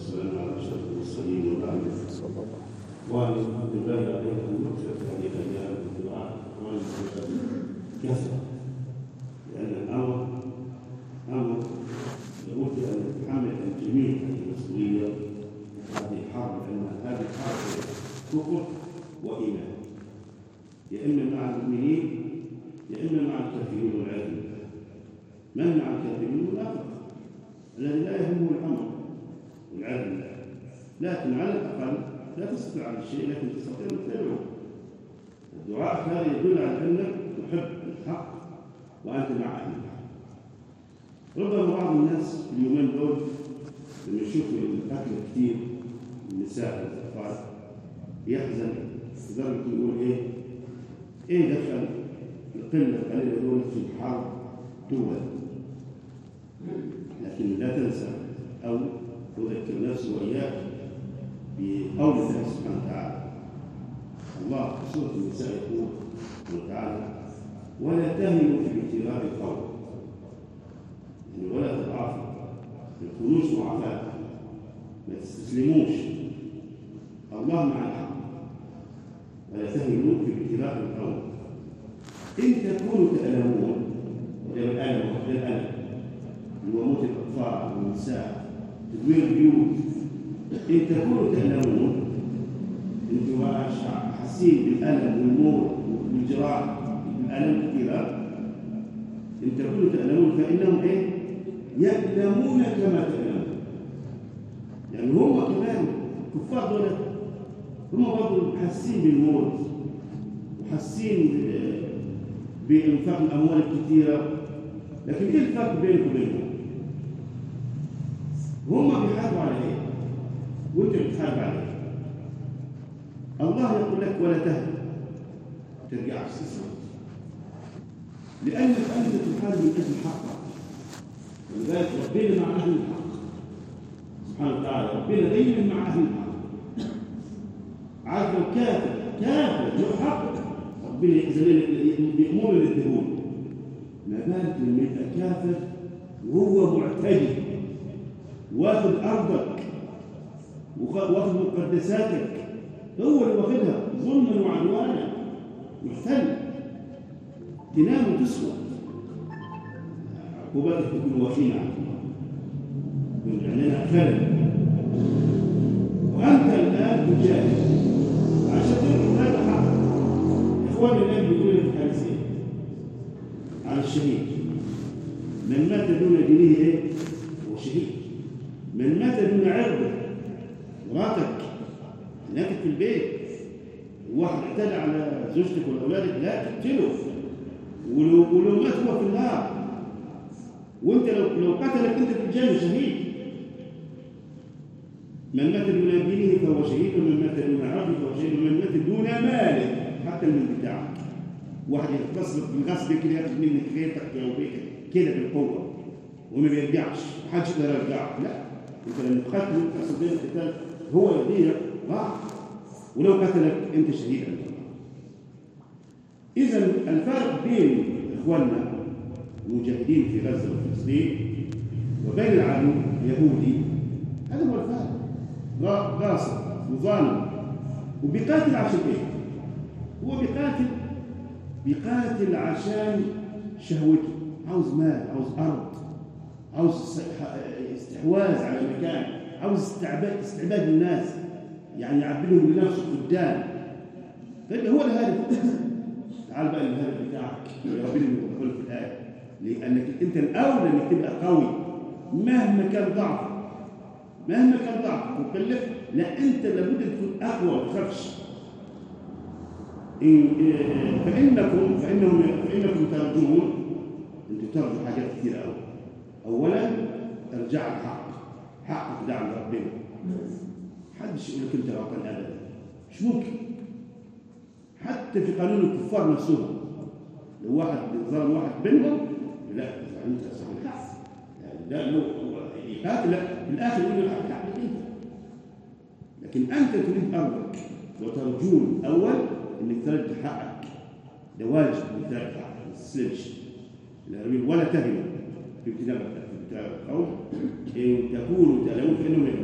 والسلام على اشرف المرسلين وبعد وعلى الحمد لله عليكم مغفرة هذه الايام والدعاء كثرة لان الامر امر لابد ان يتحمل الجميع هذه المسؤوليه هذه حرب لان هذه حرب كفر وايمان يا اما مع المؤمنين يا اما مع الكافرين والعياذ بالله من مع الكافرين منافق الذي لا يهمه الامر والعياذ بالله لكن على الاقل لا تستطيع على الشيء لكن تستطيع ان تتبعه الدعاء هذا يدل على انك تحب الحق وانت مع اهل الحق ربما بعض الناس اليومين دول لما يشوفوا الاكل كثير النساء والاطفال يحزن لدرجه يقول ايه ايه دخل القله القليله دول في الحرب دول لكن لا تنسى او تذكر نفسه واياك بقول الله سبحانه وتعالى الله في سوره النساء يقول سبحانه وتعالى ولا تهنوا في ابتغاء القوم يعني ولا تضعفوا ما تكونوش ضعفاء ما تستسلموش الله مع الحق ولا تهنوا في ابتغاء القوم ان تكونوا تألمون وده الألم وده الألم اللي هو موت الأطفال والنساء تدوير البيوت إن تكونوا تألمون أنتم حاسين بالألم والموت والجراح بالألم كذا إن تكونوا تألمون فإنهم إيه؟ يألمون كما تألمون يعني هم كمان كفار دول هم برضه حاسين بالموت وحاسين بإنفاق الأموال الكثيرة لكن إيه الفرق بينك وبينهم؟ هم بيحاربوا على إيه؟ وأنت بتحارب على إيه؟ الله يقول لك ولا تهدى ترجع تستسلم لأنك أنت تحارب من أجل حقك ولذلك ربنا مع أهل الحق سبحانه وتعالى ربنا دايما مع أهل الحق عارف لو كافر كافر له حق ربنا يأذن بأمور الدهون ما بالك لما يبقى كافر وهو معتدي واخد ارضك واخد مقدساتك هو اللي واخدها ظلما وعدوانا محتل تنام وتسوى عقوبتك تكون وخيمه يكون لنا خلل وانت الان تجاهد عشان تلقي هذا حق اخواني الان بيقولوا لك الحديثين على الشهيد من مات دون دينه ايه هو شهيد من مات دون عرضه مراتك هناك في البيت واحد اعتدى على زوجتك واولادك لا تقتله ولو ولو مات هو في النار وانت لو لو قتلك انت في الجنه شهيد من مات دون دينه فهو شهيد ومن مات دون عرضه فهو شهيد ومن مات دون ماله حتى من بتاعك واحد يغتصبك بالغصب كده ياخد منك بيتك او بيتك كده بالقوه وما بيرجعش محدش يقدر يرجعك لا انت لما تقتله تحصل بين القتال هو يديك راح ولو قتلك انت شهيد عند الله اذا الفرق بين اخواننا المجاهدين في غزه وفلسطين وبين العدو اليهودي هذا هو الفرق غاصب وظالم وبيقاتل عشان ايه؟ هو بيقاتل بيقاتل عشان شهوته عاوز مال عاوز أرض عاوز استحواذ على مكان عاوز استعباد استعباد الناس يعني يعبدهم لنفسه قدام فهو ده الهدف تعال بقى الهدف بتاعك يا ربنا يقول في الآية لأنك أنت الأولى إنك تبقى قوي مهما كان ضعفك مهما كان ضعفك وكلف لا أنت لابد أن تكون أقوى ما تخافش إن فإنكم فإنهم فإنكم ترجون أنتم ترجوا حاجات كثيرة أوي أولا ارجع الحق حقك ده عند ربنا محدش يقول لك أنت غلطان أبدا مش ممكن حتى في قانون الكفار نفسهم لو واحد ظلم واحد بينهم لا أنت صحيح الحق يعني ده لو يقاتل لا في الآخر يقول الحق حقك أنت لكن أنت تريد أرضك وترجون أول انك ترد حقك ده واجب انك ترد حقك ما تستسلمش ولا تهنوا في ابتداء في ابتداء القوم ان تكونوا تألمون فانهم يألمون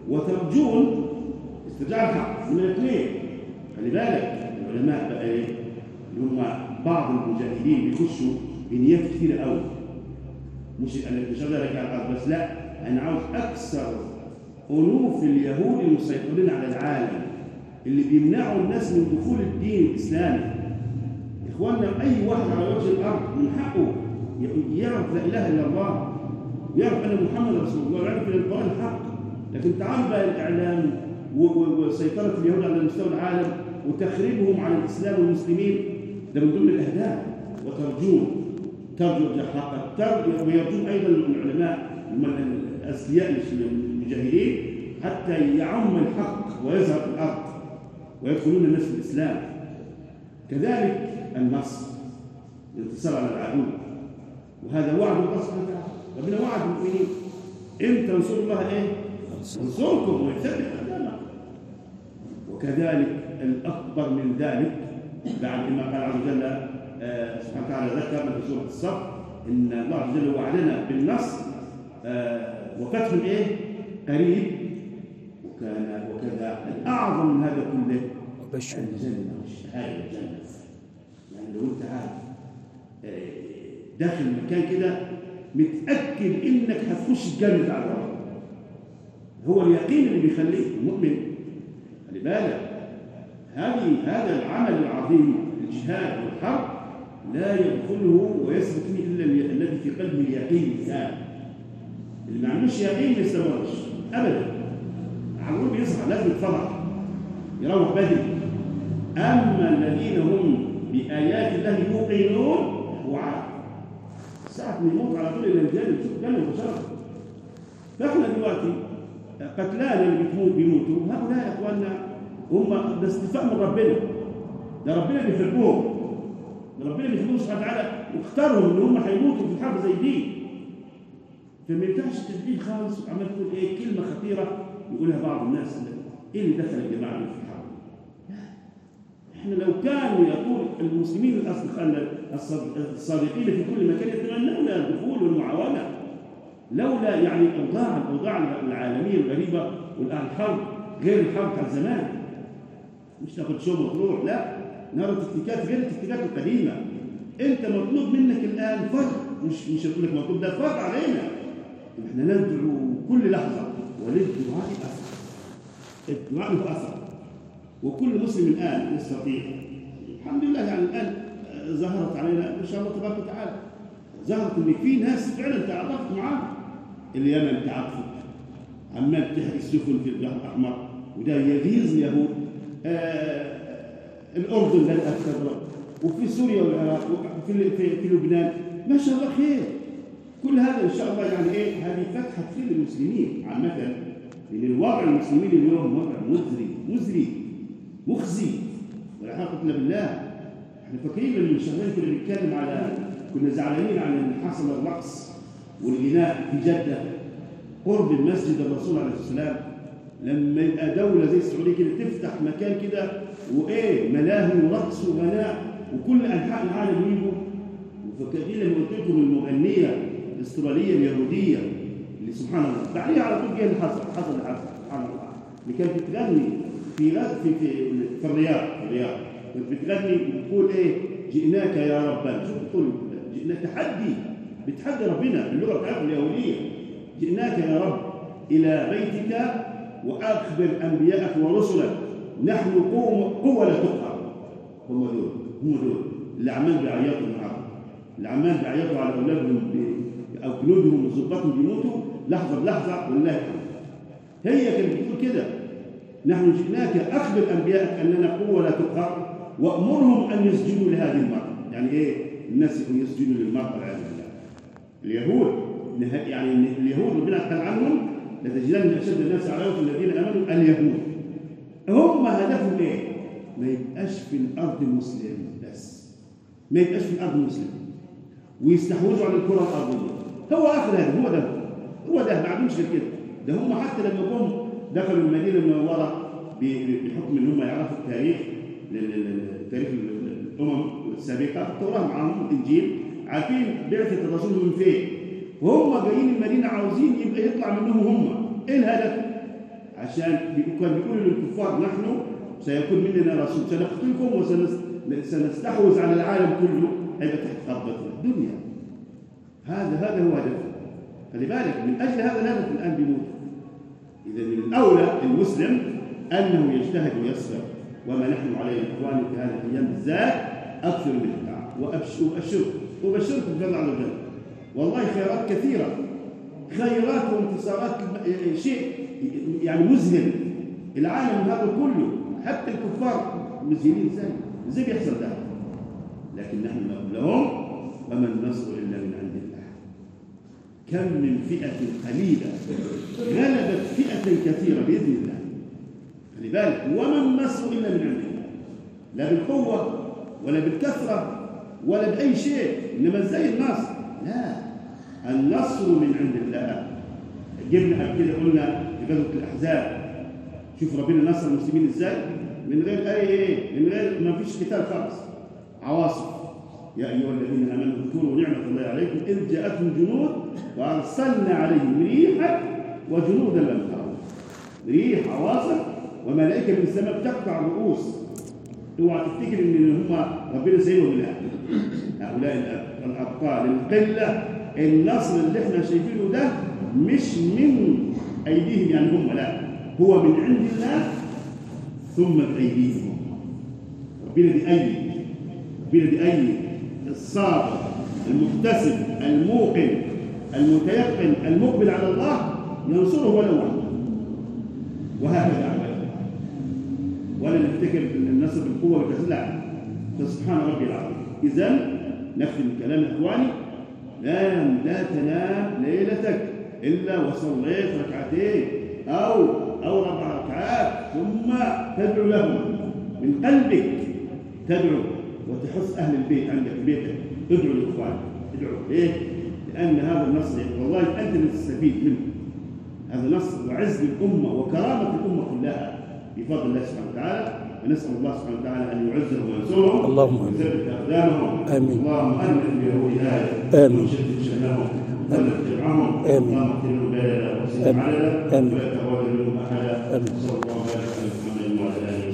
وترجون استرجاع الحق من الاثنين خلي بالك العلماء بقى ايه اللي هم بعض المجاهدين بيخشوا بنيات كتيره قوي مش مش هقدر ارجع الارض بس لا انا عاوز اكثر الوف اليهود المسيطرين على العالم اللي بيمنعوا الناس من دخول الدين الاسلامي اخواننا اي واحد على وجه الارض من حقه يعرف لا اله الا الله ويعرف ان محمد رسول الله ويعرف ان القران حق لكن تعال بقى الاعلام وسيطره اليهود على مستوى العالم وتخريبهم على الاسلام والمسلمين ده من ضمن الاهداف وترجون ترجو حقك ترجو ويرجون ايضا العلماء الاذكياء المجاهدين حتى يعم الحق ويظهر في الارض ويدخلون الناس في الاسلام كذلك النصر الانتصار على العدو وهذا وعد الله سبحانه وتعالى ربنا وعد المؤمنين ان تنصروا الله ايه؟ ينصركم ويثبت اقدامكم وكذلك الاكبر من ذلك بعد ما قال عز وجل آه سبحانه وتعالى ذكرنا في سوره الصف ان الله عز وجل وعدنا بالنصر آه وفتح ايه؟ قريب وكان وكذا الاعظم من هذا كله وبشر الجنه والشهاده الجنه يعني لو انت عارف داخل مكان كده متاكد انك هتخش الجنه على الرب هو اليقين اللي بيخليك المؤمن خلي بالك هذه هذا العمل العظيم الجهاد والحرب لا يدخله ويثبت فيه الا الذي في قلبه اليقين التام اللي ما عندوش يقين ما يستمرش ابدا عقول بيصحى لازم يتفرح يروح بدري اما الذين هم بايات الله يوقنون هو عارف ساعة ما يموت على طول الى الجنة الجنة مباشرة فاحنا دلوقتي قتلانا اللي بتموت بيموتوا هؤلاء يا اخواننا هم ده استفاء من ربنا ده ربنا بيحبهم ده ربنا بيحبهم سبحانه وتعالى واختارهم ان هم هيموتوا في الحرب زي دي فما ينفعش تدبير خالص وعمال تقول ايه كلمه خطيره يقولها بعض الناس ايه اللي دخل الجماعه دي في الحرب؟ احنا لو كانوا يقول المسلمين الاصدقاء الصادقين في كل مكان يتمنون الدخول والمعاونه لولا يعني اوضاع الاوضاع العالميه الغريبه والان الحرب غير الحرب بتاع زمان مش تاخد شغل وتروح لا نرى تكتيكات غير التكتيكات القديمه انت مطلوب منك الان فرق مش مش هقول لك مطلوب ده فرق علينا احنا ندعو كل لحظه وللدعاء اثر الدعاء له اثر وكل مسلم الان يستطيع الحمد لله يعني الان ظهرت علينا ان شاء الله تبارك وتعالى ظهرت ان في ناس فعلا تعاطفت معاهم اليمن تعاطفت عمال تحرق السفن في البحر الاحمر وده يغيظ اليهود آه الاردن بدات تضرب وفي سوريا والعراق وفي في, في لبنان ما شاء الله خير كل هذا ان شاء الله يعني ايه هذه فتحه خير للمسلمين عامه لان الوضع المسلمين اليوم وضع مزري مزري مخزي ولا حول قوه بالله احنا فاكرين من شهرين كنا بنتكلم على كنا زعلانين على ان حصل الرقص والغناء في جده قرب المسجد الرسول عليه الصلاه والسلام لما يبقى دوله زي السعوديه كده تفتح مكان كده وايه ملاهي ورقص وغناء وكل انحاء العالم يجوا وفاكرين لما قلت لكم المغنيه الاستراليه اليهوديه اللي سبحان الله بعديها على طول جه اللي حصل حصل اللي حصل سبحان الله اللي كانت بتغني في في في, في الرياض في الرياض كانت بتغني وبتقول ايه جئناك يا ربنا شوف بتقول جئناك تحدي بتحدي ربنا باللغه بتاعتهم اليهوديه جئناك يا رب الى بيتك واخبر انبياءك ورسلك نحن قوم قوه لا تقهر هم دول هم دول اللي عمال بيعيطوا النهارده اللي عمال بيعيطوا على اولادهم او جنودهم وظباطهم بيموتوا لحظه بلحظه والله الحمد هي كانت بتقول كده نحن جئناك اخبر انبيائك اننا قوه لا تقهر وامرهم ان يسجدوا لهذه المراه يعني ايه الناس يسجدوا للمراه والعياذ بالله اليهود يعني اليهود ربنا قال عنهم لتجدن اشد الناس عداوه الذين امنوا اليهود هم هدفهم ايه؟ ما يبقاش في الارض مسلم بس ما يبقاش في الارض مسلم ويستحوذوا على الكره الارضيه هو اخر هذا هو ده هو ده ما عندهمش غير كده ده هم حتى لما جم دخلوا المدينه المنوره بحكم ان هم يعرفوا التاريخ تاريخ الامم السابقه التوراه معاهم الانجيل عارفين بعثه الرسول من فين وهم جايين المدينه عاوزين يبقى يطلع منهم هم ايه الهدف؟ عشان بيقول- كان بيقولوا للكفار نحن سيكون مننا رسول سنقتلكم وسنستحوذ على العالم كله هيبقى تحت قبضتنا الدنيا هذا هذا هو هدفه خلي بالك من اجل هذا الهدف الان بيموت اذا من الاولى المسلم انه يجتهد ويصبر وما نحن عليه اخواني في هذه الايام بالذات اكثر من الدعاء وابشركم وبشركم بالله عز وجل والله خيرات كثيره خيرات وانتصارات شيء يعني مذهل العالم هذا كله حتى الكفار مذهلين زي زي بيحصل ده لكن نحن نقول لهم وما النصر الا من عند الله كم من فئه قليله غلبت فئه كثيره باذن الله خلي بالك وما النصر الا من عند الله لا بالقوه ولا بالكثره ولا باي شيء انما ازاي النصر لا النصر من عند الله جبنا قبل كده قلنا في غزوه الاحزاب شوف ربنا نصر المسلمين ازاي من غير اي ايه من غير ما فيش قتال خالص عواصف يا ايها الذين امنوا اذكروا نعمه الله عليكم اذ جاءتهم جنود وارسلنا عليهم ريحا وجنودا لم تروا ريح عواصف وملائكه من السماء بتقطع الرؤوس اوعى تفتكر ان هم ربنا سايبهم لا هؤلاء الابطال القله النصر اللي احنا شايفينه ده مش من ايديهم يعني هم لا هو من عند الله ثم بايديهم ربنا بيأيد ربنا بيأيد الصابر المحتسب الموقن المتيقن المقبل على الله ينصره ولو وحده وهكذا عباده ولا نفتكر ان النصر بالقوه والكسل لا فسبحان ربي العظيم اذا نختم كلام اخواني لا لا تنام ليلتك الا وصليت ركعتين او او ربع ركعات ثم تدعو لهم من قلبك تدعو وتحث اهل البيت عندك في بيتك ادعو لاخوانك ادعو ليه؟ لان هذا النصر والله انت اللي تستفيد منه هذا نصر وعز للامه وكرامه الامه كلها بفضل الله سبحانه وتعالى ونسال الله سبحانه وتعالى ان يعزهم وينصرهم اللهم آمين. ويثبت اقدامهم آمين. اللهم الف بيهود هذا آمين. وشتت شملهم ولا جمعهم آمين. اللهم اغفر لهم بلدا وسلم آمين. على آمين. ولا تغادر منهم احدا آمين. صلى الله عليه وسلم محمد وعلى اله